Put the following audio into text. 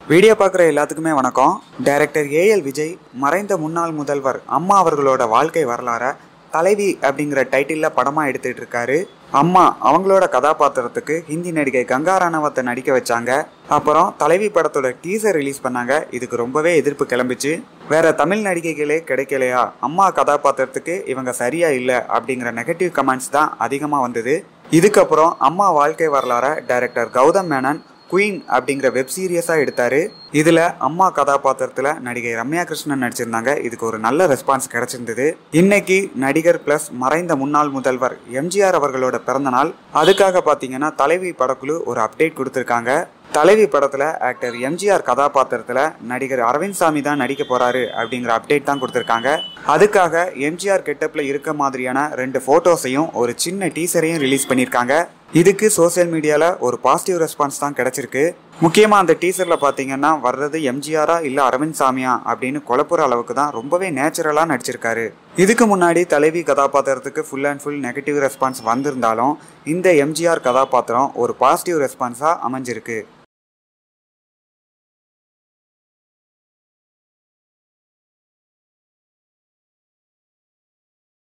video பார்க்குற எல்லாத்துக்குமே வணக்கம் டைரக்டர் ஏஎல் விஜய் மறைந்த முன்னாள் முதல்வர் அம்மா அவர்களோட வாழ்க்கை வரலாற தலைவி அப்படிங்கிற டைட்டிலில் படமாக எடுத்துட்டு இருக்காரு அம்மா அவங்களோட கதாபாத்திரத்துக்கு ஹிந்தி நடிகை கங்கா ராணவத்தை நடிக்க வச்சாங்க அப்புறம் தலைவி படத்தோட டீசர் ரிலீஸ் பண்ணாங்க இதுக்கு ரொம்பவே எதிர்ப்பு கிளம்பிச்சு வேற தமிழ் நடிகைகளே கிடைக்கலையா அம்மா கதாபாத்திரத்துக்கு இவங்க சரியா இல்லை அப்படிங்கிற நெகட்டிவ் கமெண்ட்ஸ் தான் அதிகமாக வந்தது இதுக்கப்புறம் அம்மா வாழ்க்கை வரலாற டைரக்டர் கௌதம் மேனன் குயின் அப்படிங்கிற வெப் சீரியஸாக எடுத்தாரு இதில் அம்மா கதாபாத்திரத்தில் நடிகை ரம்யா கிருஷ்ணன் நடிச்சிருந்தாங்க இதுக்கு ஒரு நல்ல ரெஸ்பான்ஸ் கிடைச்சிருந்தது இன்னைக்கு நடிகர் ப்ளஸ் மறைந்த முன்னாள் முதல்வர் எம்ஜிஆர் அவர்களோட பிறந்தநாள் அதுக்காக பார்த்தீங்கன்னா தலைவி படக்குழு ஒரு அப்டேட் கொடுத்துருக்காங்க தலைவி படத்தில் ஆக்டர் எம்ஜிஆர் கதாபாத்திரத்தில் நடிகர் அரவிந்த் சாமி தான் நடிக்க போறாரு அப்படிங்கிற அப்டேட் தான் கொடுத்துருக்காங்க அதுக்காக எம்ஜிஆர் கெட்டப்பில் இருக்க மாதிரியான ரெண்டு ஃபோட்டோஸையும் ஒரு சின்ன டீசரையும் ரிலீஸ் பண்ணியிருக்காங்க இதுக்கு சோஷியல் மீடியாவில் ஒரு பாசிட்டிவ் ரெஸ்பான்ஸ் தான் கிடைச்சிருக்கு முக்கியமாக அந்த டீசரில் பார்த்தீங்கன்னா வர்றது எம்ஜிஆரா இல்லை அரவிந்த் சாமியா அப்படின்னு குழப்புற அளவுக்கு தான் ரொம்பவே நேச்சுரலாக நடிச்சிருக்காரு இதுக்கு முன்னாடி தலைவி கதாபாத்திரத்துக்கு full and full negative response வந்திருந்தாலும் இந்த எம்ஜிஆர் கதாபாத்திரம் ஒரு பாசிட்டிவ் ரெஸ்பான்ஸாக அமைஞ்சிருக்கு